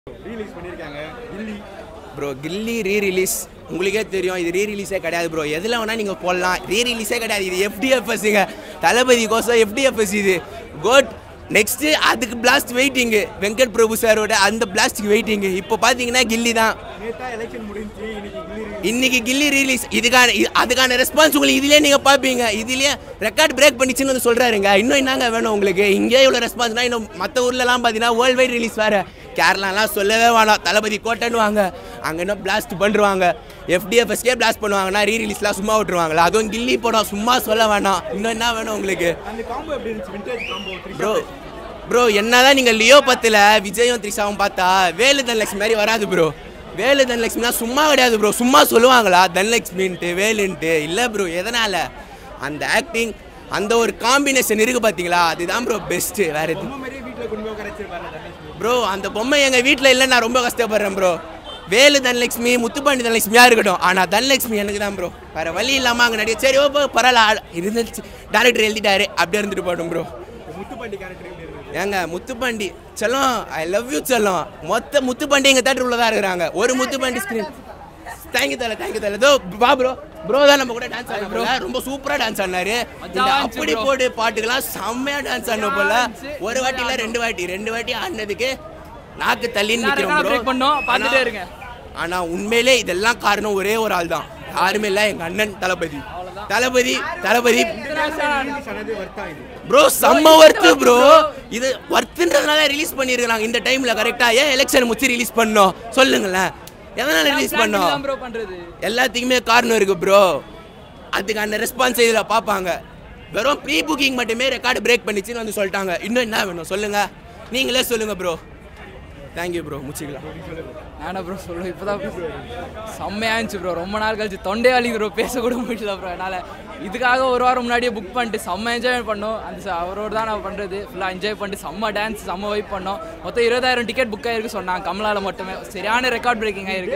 Release பண்ணியிருக்காங்க கில்லி bro கில்லி re release உங்களுக்கே தெரியும் இது ரீ ரிலீஸே கிடையாது ப்ரோ எதில் வேணால் நீங்கள் போடலாம் ரீ ரிலீஸே கிடையாது இது எஃப்டிஎஃப்எஸ்ங்க தளபதி கோசம் எஃப்டிஎஃப்எஸ் இது கோட் நெக்ஸ்ட்டு அதுக்கு பிளாஸ்ட் வெயிட்டிங்கு வெங்கட் பிரபு சாரோட அந்த பிளாஸ்ட்டுக்கு வெயிட்டிங்கு இப்போ பார்த்தீங்கன்னா கில்லி தான் நேத்தா எலெக்ஷன் முடிஞ்சு இன்னைக்கு கில்லி இன்னைக்கு கில்லி ரிலீஸ் இதுக்கான இ- அதுக்கான ரெஸ்பான்ஸ் உங்களுக்கு இதுலயே நீங்க பாப்பீங்க இதுலயே ரெக்கார்ட் பிரேக் பண்ணிச்சுன்னு வந்து சொல்றாருங்க இன்னும் என்னங்க வேணும் உங்களுக்கு இங்கே இவ்வளோ ரெஸ்பான்ஸ்னா இன்னும் மற்ற ஊர்லலாம் பார்த்தீங்கன்னா வேர்ல்டு வைட் ரிலீஸ் வேற கேரளாலாம் சொல்லவே வேணாம் தளபதி கோட்டைன்னு வாங்க அங்கே இன்னும் பிளாஸ்ட் பண்ணுவாங்க எஃப்டிஎஃப்எஸ்கே பிளாஸ்ட் பண்ணுவாங்கன்னா ரீ ரிலீஸ்லாம் சும்மா விட்டுருவாங்களா அதுவும் கில்லி படம் சும்மா சொல்ல வேணாம் இன்னும் என்ன வேணும் உங்களுக்கு அந்த காம்போ எப்படி இருந்துச்சு விண்டேஜ் காம்போ ப்ரோ ப்ரோ என்னதான் நீங்கள் லியோ பத்தில் விஜயும் த்ரிஷாவும் பார்த்தா வேலு தனலட்சுமி மாதிரி வராது ப்ரோ வேலு தனலட்சுமிலாம் சும்மா கிடையாது ப்ரோ சும்மா சொல்லுவாங்களா தனலட்சுமின்ட்டு வேலுன்ட்டு இல்லை ப்ரோ எதனால் அந்த ஆக்டிங் அந்த ஒரு காம்பினேஷன் இருக்குது பார்த்தீங்களா அதுதான் ப்ரோ பெஸ்ட்டு வேறு எது ரொம்ப மாதிரியே வீட்டில் கொண்டு போய் கரைச்சிருப்பாரு தனலட்சுமி ப்ரோ அந்த பொம்மை எங்கள் வீட்டில் இல்லை நான் ரொம்ப கஷ்டப்படுறேன் ப்ரோ வேலு தனலட்சுமி முத்துப்பாண்டி தனலட்சுமியாக இருக்கட்டும் ஆனால் தனலட்சுமி எனக்கு தான் ப்ரோ வேறு வழி இல்லாமல் அங்கே நடிக சரி ஓப்போ பரவாயில்ல ஆ- இருந்துச்சு டேரக்டர் எழுதிட்டாரு அப்படியே இருந்துட்டு போட்டும் ப்ரோ முத்துப்பாண்டி கேரக்டர் எப்படி இருந்தது ஏங்க முத்துப்பாண்டி செல்லம் ஐ லவ் யூ செல்லம் மொத்த முத்துப்பாண்டி எங்கள் தேட்டர் உள்ளதா இருக்கிறாங்க ஒரு முத்துப்பாண்டி ஸ்க்ரீன் தேங்க்யூ தலை தேங்க்யூ தலை இதோ வா ப்ரோ ப்ரோ தான் நம்ம கூட டான்ஸ் ஆடுற ப்ரோ ரொம்ப சூப்பரா டான்ஸ் ஆடினாரு இந்த அப்படி போடு பாட்டுக்கெல்லாம் செம்மையா டான்ஸ் ஆடணும் போல ஒரு வாட்டி இல்ல ரெண்டு வாட்டி ரெண்டு வாட்டி ஆடினதுக்கு நாக்கு தள்ளி நிக்கிறோம் ப்ரோ break பண்ணோம், பார்த்துட்டே இருங்க. ஆனா உண்மையிலே இதெல்லாம் காரணம் ஒரே ஒரு ஆள் தான் யாருமே இல்ல எங்க அண்ணன் தளபதி தளபதி தளபதி ரிலீஸ் ஆனது வர்த்தா இது ப்ரோ செம்ம ஒர்த்து ப்ரோ இது ஒர்த்துன்றதுனால ரிலீஸ் பண்ணியிருக்காங்க இந்த டைம்ல கரெக்டா ஏன் எலெக்ஷன் முச்சி ரிலீஸ் பண்ணோம் சொல்லுங்களேன் எதனால ரிலீஸ் பண்ணோம் ப்ரோ பண்றது எல்லாத்துக்குமே காரணம் இருக்கு ப்ரோ அதுக்கான ரெஸ்பான்ஸ் இதில் பார்ப்பாங்க வெறும் ப்ரீ புக்கிங் மட்டுமே ரெக்கார்டு பிரேக் பண்ணிச்சுன்னு வந்து சொல்லிட்டாங்க இன்னும் என்ன வேணும் சொல்லுங்க நீங்களே சொல்லுங்க ப்ரோ தேங்க்யூ ப்ரோ முடிச்சிக்கலாம் நானா ப்ரோ சொல்லுவேன் இப்போதான் செம்மையா இருந்துச்சு ப்ரோ ரொம்ப நாள் கழிச்சு தொண்டை வலி ப்ரோ பேசக்கூட முடியல ப்ரோ என்னால் இதுக்காக ஒரு வாரம் முன்னாடியே புக் பண்ணிட்டு செம்ம என்ஜாய் பண்ணோம் அந்த ச- அவரோட தான் நான் பண்ணுறது ஃபுல்லாக என்ஜாய் பண்ணிட்டு செம்ம டான்ஸ் செம்ம வைப் பண்ணோம் மொத்தம் இருபதாயிரம் டிக்கெட் புக் ஆயிருக்கு சொன்னாங்க கமலால மட்டுமே சரியான ரெக்கார்ட் பிரேக்கிங் ஆயிருக்கு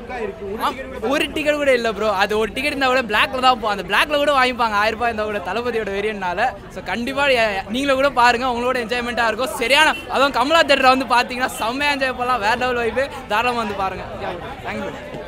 ஆம், ஒரு டிக்கெட் கூட இல்லை ப்ரோ அது ஒரு டிக்கெட் இருந்தால் கூட பிளாக்ல தான் போ அந்த பிளாக்ல கூட வாங்கிப்பாங்க ஆயிரம் ரூபாய் இருந்தால் கூட தளபதியோட வெறியனால ஸோ கண்டிப்பாக நீங்களும் கூட பாருங்க உங்களோட என்ஜாய்மெண்ட்டாக இருக்கும் சரியான அதுவும் கமலா தேட்டரை வந்து பார்த்தீங்கன்னா செம்மையாக என்ஜாய் பண்ணலாம் வேற லெவல் வைப்பு தாராளமாக வந்து பாருங்க தேங்க்யூ